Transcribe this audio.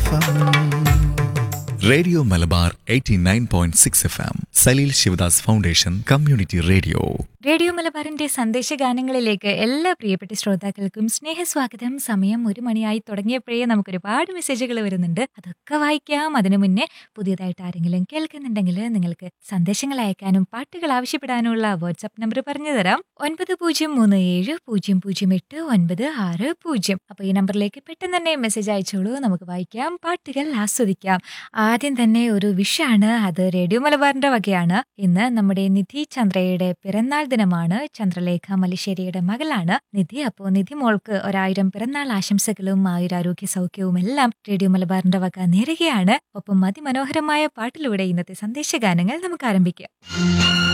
F radio Malabar 89.6 F M Saleel Shivadas foundation community radio radio മലബാറിന്റെ സന്ദേശഗാനങ്ങളിലേക്ക് എല്ലാ പ്രിയപ്പെട്ട ശ്രോതാക്കൾക്കും സ്നേഹസ്വാഗതം സമയം ഒരു മണിയായി തുടങ്ങിയപ്പോഴേ നമുക്ക് ഒരുപാട് മെസ്സേജുകൾ വരുന്നുണ്ട് അതൊക്കെ വായിക്കാം അതിനു മുന്നേ പുതിയതായിട്ട് ആരെങ്കിലും കേൾക്കുന്നുണ്ടെങ്കിൽ നിങ്ങൾക്ക് സന്ദേശങ്ങൾ അയക്കാനും പാട്ടുകൾ ആവശ്യപ്പെടാനുമുള്ള വാട്സാപ്പ് നമ്പർ പറഞ്ഞു തരാം ഒൻപത് പൂജ്യം മൂന്ന് ഏഴ് പൂജ്യം പൂജ്യം എട്ട് ഒൻപത് ആറ് പൂജ്യം അപ്പൊ ഈ നമ്പറിലേക്ക് പെട്ടെന്ന് തന്നെ മെസ്സേജ് അയച്ചോളൂ നമുക്ക് വായിക്കാം പാട്ടുകൾ ആസ്വദിക്കാം ആദ്യം തന്നെ ഒരു വിഷാണ് അത് റേഡിയോ മലബാറിന്റെ വകയാണ് ഇന്ന് നമ്മുടെ നിധി ചന്ദ്രയുടെ പിറന്നാൾ ദിനമാണ് ചന്ദ്രലേഖ മലിശ്ശേരിയുടെ മകളാണ് നിധി അപ്പോ നിധി മോൾക്ക് ഒരായിരം പിറന്നാൾ ആശംസകളും ആയുരാരോഗ്യ സൗഖ്യവും എല്ലാം റേഡിയോ മലബാറിന്റെ വക നേരുകയാണ് ഒപ്പം അതിമനോഹരമായ പാട്ടിലൂടെ ഇന്നത്തെ സന്ദേശഗാനങ്ങൾ നമുക്ക് ആരംഭിക്കാം